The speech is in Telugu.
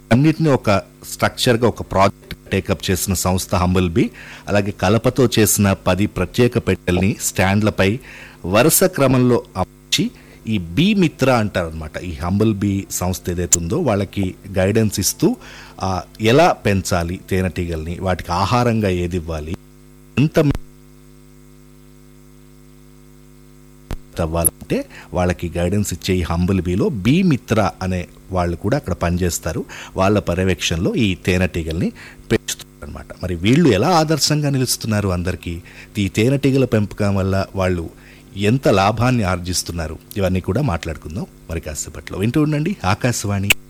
అన్నిటిని ఒక స్ట్రక్చర్గా ఒక ప్రాజెక్ట్ టేకప్ చేసిన సంస్థ హంబుల్ బీ అలాగే కలపతో చేసిన పది ప్రత్యేక పెట్టెల్ని స్టాండ్లపై వరుస క్రమంలో అమర్చి ఈ బీ మిత్ర అంటారు అనమాట ఈ హంబుల్ బీ సంస్థ ఏదైతే ఉందో వాళ్ళకి గైడెన్స్ ఇస్తూ ఆ, ఎలా పెంచాలి తేనెటీగల్ని వాటికి ఆహారంగా ఏది ఇవ్వాలి ఎంత అవ్వాలంటే వాళ్ళకి గైడెన్స్ ఇచ్చే ఈ హంబుల్ బీలో బీ మిత్ర అనే వాళ్ళు కూడా అక్కడ పనిచేస్తారు వాళ్ళ పర్యవేక్షణలో ఈ తేనెటీగల్ని పెంచుతారు అనమాట మరి వీళ్ళు ఎలా ఆదర్శంగా నిలుస్తున్నారు అందరికీ ఈ తేనెటీగల పెంపకం వల్ల వాళ్ళు ఎంత లాభాన్ని ఆర్జిస్తున్నారు ఇవన్నీ కూడా మాట్లాడుకుందాం మరి కాసేపట్లో వింటూ ఉండండి ఆకాశవాణి